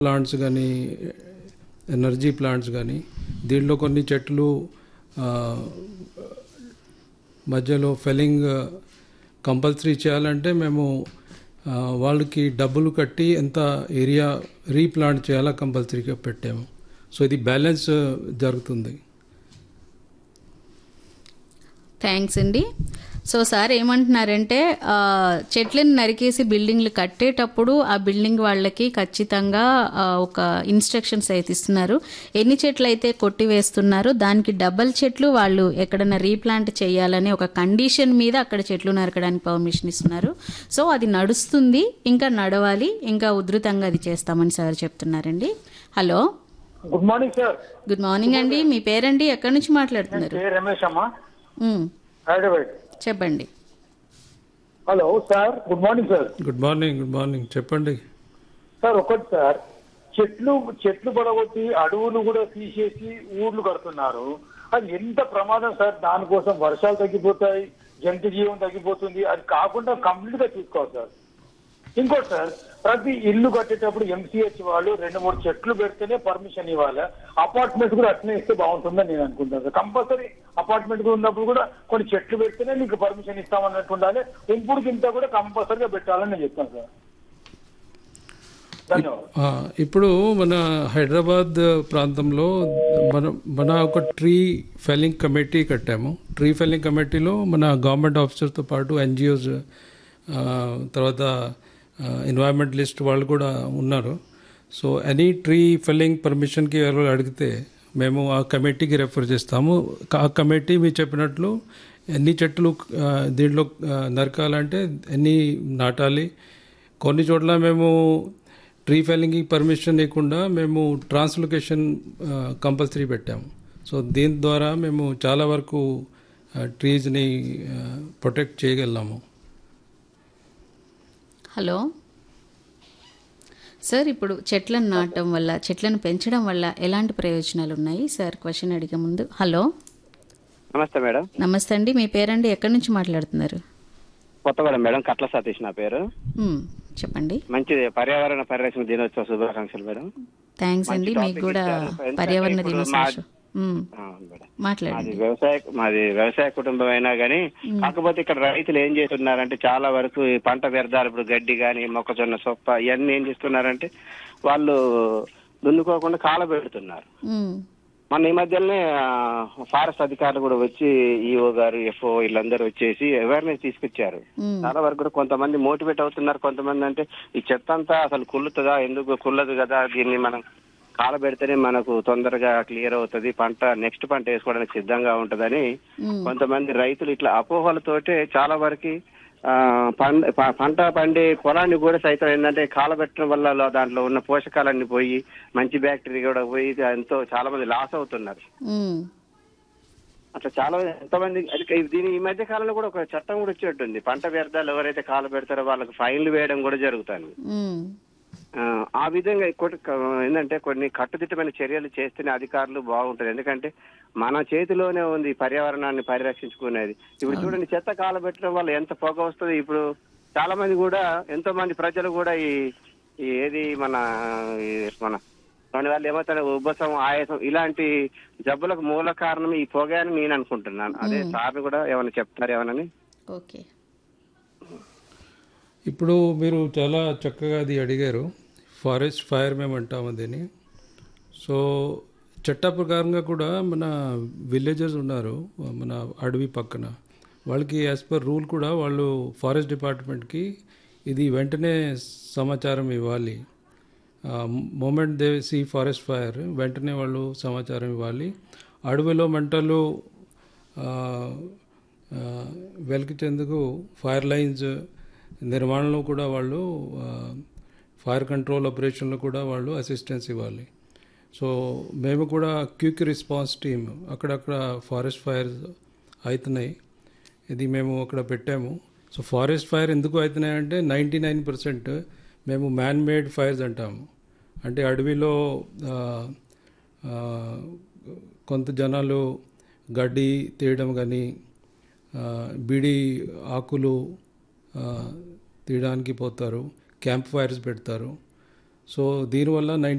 Plants కానీ energy plants కానీ దీంట్లో కొన్ని చెట్లు ఆ, మధ్యలో ఫెలింగ్ కంపల్సరీ చేయాలంటే మేము ఆ, వాళ్ళకి డబ్బులు కట్టి ఎంత ఏరియా రీప్లాంట్ చేయాలా కంపల్సరీగా పెట్టాము సో ఇది బ్యాలెన్స్ జరుగుతుంది థ్యాంక్స్ అండి సో సార్ ఏమంటున్నారంటే ఆ, చెట్లను నరికేసి బిల్డింగ్లు కట్టేటప్పుడు ఆ బిల్డింగ్ వాళ్ళకి ఖచ్చితంగా ఆ, ఒక ఇన్స్ట్రక్షన్స్ అయితే ఇస్తున్నారు ఎన్ని చెట్లు అయితే కొట్టివేస్తున్నారో దానికి డబల్ చెట్లు వాళ్ళు ఎక్కడన్నా రీప్లాంట్ చేయాలని ఒక కండిషన్ మీద అక్కడ చెట్లు నరకడానికి పర్మిషన్ ఇస్తున్నారు సో అది నడుస్తుంది ఇంకా నడవాలి ఇంకా ఉధృతంగా అది చేస్తామని సార్ చెప్తున్నారండి hello good morning sir good morning అండి మీ పేరండి ఎక్కడి నుంచి మాట్లాడుతున్నారు కే రమేష్ అమ్మా ఉమ్, హైదరాబాద్ చెప్పండి hello sir good morning sir good morning good morning చెప్పండి సార్ ఒకటి సార్ చెట్లు చెట్లు పడగొట్టి అడవులు కూడా తీసేసి ఊర్లు కడుతున్నారు అది ఎంత ప్రమాదం సార్ దానికోసం వర్షాలు తగ్గిపోతాయి జంతు జీవం తగ్గిపోతుంది అది కాకుండా కంప్లీట్ గా చూసుకోవాలి సార్ ఇంకోటి సార్ ప్రతి ఇల్లు కట్టేటప్పుడు ఎంసీహెచ్ వాళ్ళు రెండు మూడు చెట్లు పెడితేనే పర్మిషన్ ఇవ్వాలి అపార్ట్మెంట్ కూడా అట్లనే ఇస్తే బాగుంటుందని నేను అనుకుంటాను సార్ కంపల్సరీ అపార్ట్మెంట్ ఉన్నప్పుడు కూడా కొన్ని చెట్లు పెడితేనే మీకు పర్మిషన్ ఇస్తామన్నట్టు ఉండాలి ఇంపుడు ఇంత కూడా కంపల్సరీగా పెట్టాలని నేను చెప్తాను సార్ ధన్యవాదాలు ఆ, ఇప్పుడు మన హైదరాబాద్ ప్రాంతంలో మన మన ఒక ట్రీ ఫెల్లింగ్ కమిటీ కట్టాము ట్రీ ఫెల్లింగ్ కమిటీలో మన గవర్నమెంట్ ఆఫీసర్తో పాటు ఎన్జిఓస్ తర్వాత ఎన్వైరన్మెంటలిస్ట్ వాళ్ళు కూడా ఉన్నారు సో ఎనీ ట్రీ ఫెల్లింగ్ పర్మిషన్కి ఎవరు అడిగితే మేము ఆ కమిటీకి రెఫర్ చేస్తాము ఆ కమిటీ మీరు చెప్పినట్లు ఎన్ని చెట్లు ఆ, దీంట్లో ఆ, నరకాలంటే ఎన్ని నాటాలి కొన్ని చోట్ల మేము ట్రీ ఫెల్లింగ్కి పర్మిషన్ లేకుండా మేము ట్రాన్స్లొకేషన్ కంపల్సరీ పెట్టాము సో దీని ద్వారా మేము చాలా వరకు ట్రీస్ని ప్రొటెక్ట్ చేయగలిగాము హలో సార్ ఇప్పుడు చెట్లను నాటడం వల్ల చెట్లను పెంచడం వల్ల ఎలాంటి ప్రయోజనాలు ఉన్నాయి సార్ క్వశ్చన్ అడిగే ముందు హలో నమస్తే మేడం నమస్తే అండి మీ పేరండి ఎక్కడి నుంచి మాట్లాడుతున్నారు కొత్తగూడెం మేడం కట్ల సతీష్ నా పేరు మ్, చెప్పండి మంచిది పర్యావరణ పరిరక్షణ దినోత్సవ శుభాకాంక్షలు మేడం థ్యాంక్స్ మంచి అండి మీకు topic కూడా ఇచ్చారు. ఎందుకంటే పర్యావరణ ఇప్పుడు దినోత్సవం మ్, ఆ, మేడం. మాది మాట్లాడండి వ్యవసాయ మాది వ్యవసాయ కుటుంబం అయినా గానీ కాకపోతే ఇక్కడ రైతులు ఏం చేస్తున్నారంటే చాలా వరకు ఈ పంట వ్యర్థాలు ఇప్పుడు గడ్డి గాని మొక్కజొన్న సొప్ప ఇవన్నీ ఏం చేస్తున్నారంటే వాళ్ళు దున్నుకోకుండా కాల పెడుతున్నారు మ్, మొన్న ఈ మధ్యలోనే ఫారెస్ట్ అధికారులు కూడా వచ్చి ఈఓ గారు ఎఫ్ఓ వీళ్ళందరూ వచ్చేసి అవేర్నెస్ తీసుకొచ్చారు మ్, చాలా వరకు కూడా కొంతమంది మోటివేట్ అవుతున్నారు కొంతమంది అంటే ఈ చెత్త అంతా అసలు కుళ్ళుతుందా ఎందుకు కుల్లదు కదా దీన్ని మనం కాలబెడితేనే మనకు తొందరగా క్లియర్ అవుతుంది పంట నెక్స్ట్ పంట వేసుకోవడానికి సిద్ధంగా ఉంటదని మ్, కొంతమంది రైతులు ఇట్లా అపోహలతోటే చాలా వరకు ఆ, పంట ప- పంట పండే పొలాన్ని కూడా సైతం ఏంటంటే కాలబెట్టడం వల్ల లో- దాంట్లో ఉన్న పోషకాలన్నీ పోయి మంచి బ్యాక్టీరియా కూడా పోయి ఎంతో చాలా మంది లాస్ అవుతున్నారు మ్, అట్లా చాలా మంది ఎంతమంది అది దీని ఈ మధ్య కాలంలో కూడా ఒక చట్టం కూడా వచ్చేటుంది పంట వ్యర్థాలు ఎవరైతే కాలు పెడతారో వాళ్ళకి ఫైన్లు వేయడం కూడా జరుగుతుంది మ్, ఆ, ఆ విధంగా కొన్ని క- ఏంటంటే కొన్ని కట్టుదిట్టమైన చర్యలు చేస్తేనే అధికారులు బాగుంటది ఎందుకంటే మన చేతిలోనే ఉంది ఈ పర్యావరణాన్ని పరిరక్షించుకునేది ఇప్పుడు చూడండి చెత్త కాలబెట్టడం వల్ల ఎంత పొగ వస్తుంది ఇప్పుడు చాలా మంది కూడా ఎంతో మంది ప్రజలు కూడా ఈ ఈ ఏది మన ఈ మన దాని వల్ల ఏమవుతారు ఉబ్బసం ఆయాసం ఇలాంటి జబ్బులకు మూల కారణం ఈ పొగ అని నేను అనుకుంటున్నాను అదే సార్ కూడా ఏమైనా చెప్తారు ఏమనని ఓకే ఇప్పుడు మీరు చాలా చక్కగా అది అడిగారు ఫారెస్ట్ ఫైర్ మేము అంటాము దీన్ని సో చట్ట ప్రకారంగా కూడా మన విలేజెస్ ఉన్నారు మన అడవి పక్కన వాళ్ళకి యాజ్ పర్ రూల్ కూడా వాళ్ళు ఫారెస్ట్ డిపార్ట్మెంట్కి ఇది వెంటనే సమాచారం ఇవ్వాలి moment they see forest fire వెంటనే వాళ్ళు సమాచారం ఇవ్వాలి అడవిలో మంటలు ఆ, ఆ, వెలికించేందుకు ఫైర్ లైన్స్ నిర్మాణంలో కూడా వాళ్ళు ఆ, ఫైర్ కంట్రోల్ ఆపరేషన్లో కూడా వాళ్ళు అసిస్టెన్స్ ఇవ్వాలి సో మేము కూడా క్విక్ రెస్పాన్స్ టీమ్ అక్కడక్కడ ఫారెస్ట్ ఫైర్స్ అవుతున్నాయి ఇది మేము అక్కడ పెట్టాము సో ఫారెస్ట్ ఫైర్ ఎందుకు అవుతున్నాయి అంటే నైంటీ నైన్ పర్సెంట్ మేము మ్యాన్ మేడ్ ఫైర్స్ అంటాము అంటే అడవిలో ఆ, ఆ, కొంత జనాలు గడ్డి తీయడం కానీ ఆ, బీడి ఆకులు ఆ, తీయడానికి పోతారు క్యాంప్ ఫైర్స్ పెడతారు సో దీనివల్ల నైంటీ